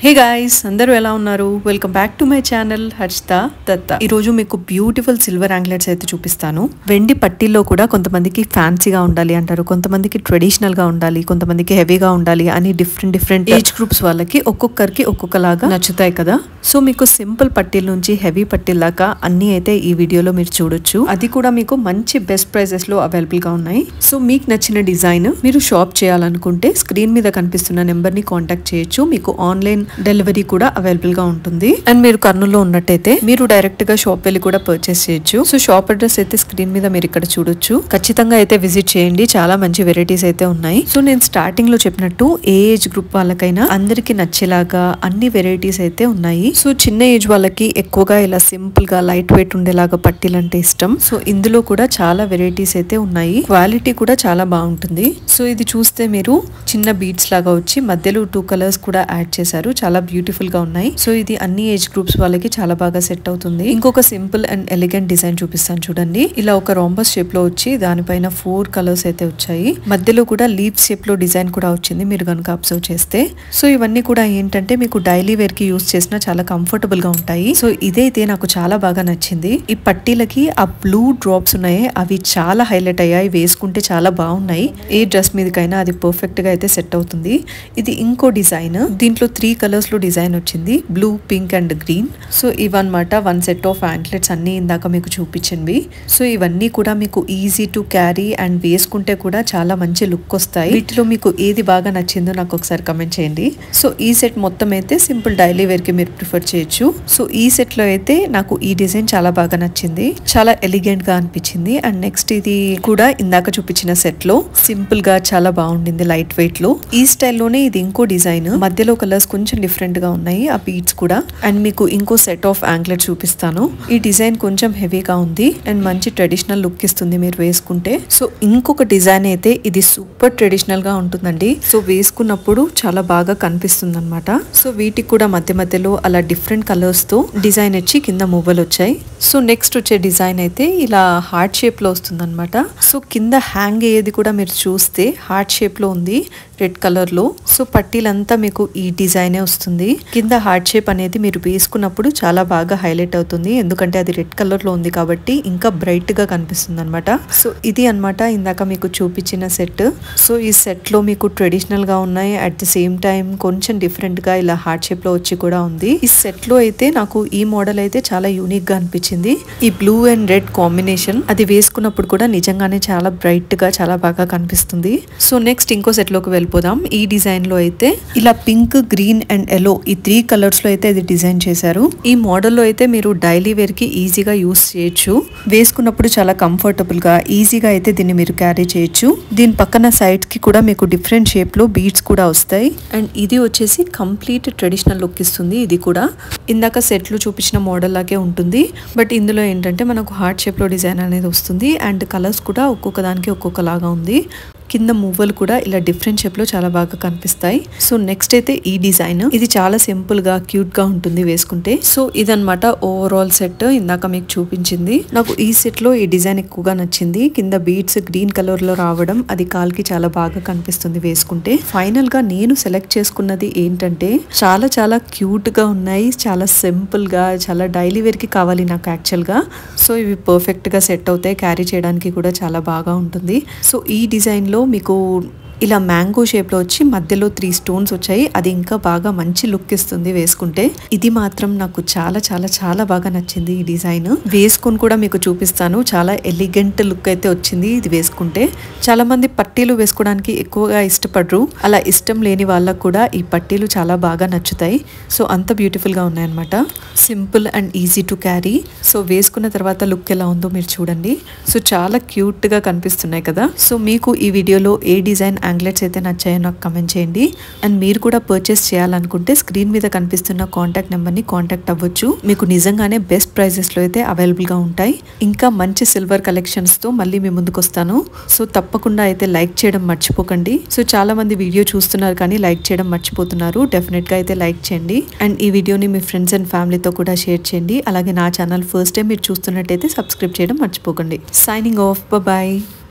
hey guys అందరూ ఎలా ఉన్నారు welcome back to my channel Harshita Datta ఈ రోజు మీకు బ్యూటిఫుల్ సిల్వర్ యాంగ్లెట్స్ అయితే చూపిస్తాను వెండి పట్టీల్లో కూడా కొంతమందికి ఫ్యాన్సీగా ఉండాలి అంటారు కొంతమందికి ట్రెడిషనల్ గా ఉండాలి కొంతమందికి హెవీగా ఉండాలి అని డిఫరెంట్ డిఫరెంట్ ఏజ్ గ్రూప్స్ వాళ్ళకి ఒక్కొక్కరికి ఒక్కొక్కలాగా నచ్చుతాయి కదా సో మీకు సింపుల్ పట్టీల నుంచి హెవీ పట్టీల దాకా అన్ని అయితే ఈ వీడియోలో మీరు చూడొచ్చు అది కూడా మీకు మంచి బెస్ట్ ప్రైజెస్ లో అవైలబుల్ గా ఉన్నాయి సో మీకు నచ్చిన డిజైన్ మీరు షాప్ చేయాలనుకుంటే స్క్రీన్ మీద కనిపిస్తున్న నెంబర్ ని కాంటాక్ట్ చేయొచ్చు మీకు ఆన్లైన్ డెలివరీ కూడా అవైలబుల్ గా ఉంటుంది అండ్ మీరు కర్నూలులో ఉన్నట్టయితే మీరు డైరెక్ట్ గా షాప్ వెళ్ళి కూడా పర్చేస్ చేయొచ్చు సో షాప్ అడ్రస్ అయితే స్క్రీన్ మీద మీరు ఇక్కడ చూడొచ్చు ఖచ్చితంగా అయితే విజిట్ చేయండి చాలా మంచి వెరైటీస్ అయితే ఉన్నాయి సో నేను స్టార్టింగ్ లో చెప్పినట్టు ఏ ఏజ్ గ్రూప్ వాళ్ళకైనా అందరికి నచ్చేలాగా అన్ని వెరైటీస్ అయితే ఉన్నాయి సో చిన్న ఏజ్ వాళ్ళకి ఎక్కువగా ఇలా సింపుల్ గా లైట్ వెయిట్ ఉండేలాగా పట్టీలు అంటే ఇష్టం సో ఇందులో కూడా చాలా వెరైటీస్ అయితే ఉన్నాయి క్వాలిటీ కూడా చాలా బాగుంటుంది సో ఇది చూస్తే మీరు చిన్న బీట్స్ లాగా వచ్చి మధ్యలో టూ కలర్స్ కూడా యాడ్ చేశారు చాలా బ్యూటిఫుల్ గా ఉన్నాయి సో ఇది అన్ని ఏజ్ గ్రూప్స్ వాళ్ళకి చాలా బాగా సెట్ అవుతుంది ఇంకొక సింపుల్ అండ్ ఎలిగెంట్ డిజైన్ చూపిస్తాను చూడండి ఇలా ఒక రాంబస్ షేప్ లో వచ్చి దానిపైన ఫోర్ కలర్స్ అయితే వచ్చాయి మధ్యలో కూడా లీఫ్ షేప్ లో డిజైన్ కూడా వచ్చింది మీరు కనుక అబ్జర్వ్ చేస్తే సో ఇవన్నీ కూడా ఏంటంటే మీకు డైలీ వేర్ కి యూస్ చేసిన చాలా కంఫర్టబుల్ గా ఉంటాయి సో ఇదైతే నాకు చాలా బాగా నచ్చింది ఈ పట్టీలకి ఆ బ్లూ డ్రాప్స్ ఉన్నాయి అవి చాలా హైలైట్ అయ్యాయి వేసుకుంటే చాలా బాగున్నాయి ఏ డ్రెస్ మీదకైనా అది పర్ఫెక్ట్ గా అయితే సెట్ అవుతుంది ఇది ఇంకో డిజైన్ దీంట్లో త్రీ కలర్స్ లో డిజైన్ వచ్చింది blue pink and green so ఇవన్నమాట వన్ సెట్ ఆఫ్ యాంక్లెట్స్ అన్ని ఇందాక మీకు చూపించినవి సో ఇవన్నీ కూడా మీకు ఈజీ టు క్యారీ అండ్ వేసుకుంటే కూడా చాలా మంచి లుక్ వస్తాయి వీటిలో మీకు ఏది బాగా నచ్చిందో నాకు ఒకసారి కమెంట్ చేయండి సో ఈ సెట్ మొత్తం అయితే సింపుల్ డైలీ వేర్ కి మీరు ప్రిఫర్ చేయొచ్చు సో ఈ సెట్ లో అయితే నాకు ఈ డిజైన్ చాలా బాగా నచ్చింది చాలా ఎలిగెంట్ గా అనిపించింది అండ్ నెక్స్ట్ ఇది కూడా ఇందాక చూపించిన సెట్ లో సింపుల్ గా చాలా బాగుండింది లైట్ వెయిట్ లో ఈ స్టైల్లోనే ఇది ఇంకో డిజైన్ మధ్యలో కలర్స్ కొంచెం డిఫరెంట్ గా ఉన్నాయి ఆ బీట్స్ కూడా అండ్ మీకు ఇంకో సెట్ ఆఫ్ యాంక్లెట్ చూపిస్తాను ఈ డిజైన్ కొంచెం హెవీగా ఉంది అండ్ మంచి ట్రెడిషనల్ లుక్ ఇస్తుంది మీరు వేసుకుంటే సో ఇంకొక డిజైన్ అయితే ఇది సూపర్ ట్రెడిషనల్ గా ఉంటుందండి సో వేసుకున్నప్పుడు చాలా బాగా కనిపిస్తుంది అనమాట సో వీటికి కూడా మధ్య మధ్యలో అలా డిఫరెంట్ కలర్స్ తో డిజైన్ వచ్చి కింద మువ్వలు వచ్చాయి సో నెక్స్ట్ వచ్చే డిజైన్ అయితే ఇలా హార్ట్ షేప్ లో వస్తుంది అనమాట సో కింద హ్యాంగ్ అయ్యేది కూడా మీరు చూస్తే హార్ట్ షేప్ లో ఉంది రెడ్ కలర్ లో సో పట్టీలంతా మీకు ఈ డిజైనే వస్తుంది కింద హార్ట్ షేప్ అనేది మీరు వేసుకున్నప్పుడు చాలా బాగా హైలైట్ అవుతుంది ఎందుకంటే అది రెడ్ కలర్ లో ఉంది కాబట్టి ఇంకా బ్రైట్ గా కనిపిస్తుంది అనమాట సో ఇది అన్నమాట ఇందాక మీకు చూపించిన సెట్ సో ఈ సెట్ లో మీకు ట్రెడిషనల్ గా ఉన్నాయి అట్ ది సేమ్ టైం కొంచెం డిఫరెంట్ గా ఇలా హార్ట్ షేప్ లో వచ్చి కూడా ఉంది ఈ సెట్ లో అయితే నాకు ఈ మోడల్ అయితే చాలా యూనిక్ గా అనిపించింది ఈ బ్లూ అండ్ రెడ్ కాంబినేషన్ అది వేసుకున్నప్పుడు కూడా నిజంగానే చాలా బ్రైట్ గా చాలా బాగా కనిపిస్తుంది సో నెక్స్ట్ ఇంకో సెట్ లోకి వెళ్ళిపోదాం ఈ డిజైన్ లో అయితే ఇలా పింక్ గ్రీన్ అండ్ ఎల్లో ఈ త్రీ కలర్స్ లో అయితే ఇది డిజైన్ చేశారు ఈ మోడల్ లో అయితే మీరు డైలీ వేర్ కి ఈజీగా యూస్ చేయొచ్చు వేసుకున్నప్పుడు చాలా కంఫర్టబుల్ గా ఈజీగా అయితే దీన్ని మీరు క్యారీ చేయొచ్చు దీని పక్కన సైడ్ కి కూడా మీకు డిఫరెంట్ షేప్ లో బీడ్స్ కూడా వస్తాయి అండ్ ఇది వచ్చేసి కంప్లీట్ ట్రెడిషనల్ లుక్ ఇస్తుంది ఇది కూడా ఇందాక సెట్ లో చూపించిన మోడల్ లాగే ఉంటుంది బట్ ఇందులో ఏంటంటే మనకు హార్ట్ షేప్ లో డిజైన్ అనేది వస్తుంది అండ్ కలర్స్ కూడా ఒక్కొక్క దానికి ఒక్కొక్కలాగా ఉంది కింద మువ్వలు కూడా ఇలా డిఫరెంట్ షేప్ లో చాలా బాగా కనిపిస్తాయి సో నెక్స్ట్ అయితే ఈ డిజైన్ ఇది చాలా సింపుల్ గా క్యూట్ గా ఉంటుంది వేసుకుంటే సో ఇదనమాట ఓవరాల్ సెట్ ఇందాక మీకు చూపించింది నాకు ఈ సెట్ లో ఈ డిజైన్ ఎక్కువగా నచ్చింది కింద బీడ్స్ గ్రీన్ కలర్ లో రావడం అది కాల్కి చాలా బాగా కనిపిస్తుంది వేసుకుంటే ఫైనల్ గా నేను సెలెక్ట్ చేసుకున్నది ఏంటంటే చాలా చాలా క్యూట్ గా ఉన్నాయి చాలా సింపుల్ గా చాలా డైలీ వేర్ కి కావాలి నాకు యాక్చువల్ గా సో ఇవి పర్ఫెక్ట్ గా సెట్ అవుతాయి క్యారీ చేయడానికి కూడా చాలా బాగా ఉంటుంది సో ఈ డిజైన్ లో మీకు ఇలా మ్యాంగో షేప్ లో వచ్చి మధ్యలో త్రీ స్టోన్స్ వచ్చాయి అది ఇంకా బాగా మంచి లుక్ ఇస్తుంది వేసుకుంటే ఇది మాత్రం నాకు చాలా చాలా చాలా బాగా నచ్చింది ఈ డిజైన్ వేసుకొని కూడా మీకు చూపిస్తాను చాలా ఎలిగెంట్ లుక్ అయితే వచ్చింది ఇది వేసుకుంటే చాలా మంది పట్టీలు వేసుకోవడానికి ఎక్కువగా ఇష్టపడరు అలా ఇష్టం లేని వాళ్ళకు కూడా ఈ పట్టీలు చాలా బాగా నచ్చుతాయి సో అంత బ్యూటిఫుల్ గా ఉన్నాయన్నమాట simple and easy to carry so వేసుకున్న తర్వాత లుక్ ఎలా ఉందో మీరు చూడండి సో చాలా క్యూట్ గా కనిపిస్తున్నాయి కదా సో మీకు ఈ వీడియోలో ఏ డిజైన్ యాంగ్లెట్స్ అయితే నచ్చాయో నాకు కమెంట్ చేయండి అండ్ మీరు కూడా పర్చేస్ చేయాలనుకుంటే స్క్రీన్ మీద కనిపిస్తున్న కాంటాక్ట్ నెంబర్ని కాంటాక్ట్ అవ్వచ్చు మీకు నిజంగానే బెస్ట్ ప్రైజెస్లో అయితే అవైలబుల్గా ఉంటాయి ఇంకా మంచి సిల్వర్ కలెక్షన్స్తో మళ్ళీ మీ ముందుకు వస్తాను సో తప్పకుండా అయితే లైక్ చేయడం మర్చిపోకండి సో చాలా మంది వీడియో చూస్తున్నారు కానీ లైక్ చేయడం మర్చిపోతున్నారు డెఫినెట్గా అయితే లైక్ చేయండి అండ్ ఈ వీడియోని మీ ఫ్రెండ్స్ అండ్ ఫ్యామిలీతో కూడా షేర్ చేయండి అలాగే నా ఛానల్ ఫస్ట్ టైం మీరు చూస్తున్నట్టయితే సబ్స్క్రైబ్ చేయడం మర్చిపోకండి సైనింగ్ ఆఫ్ బాయ్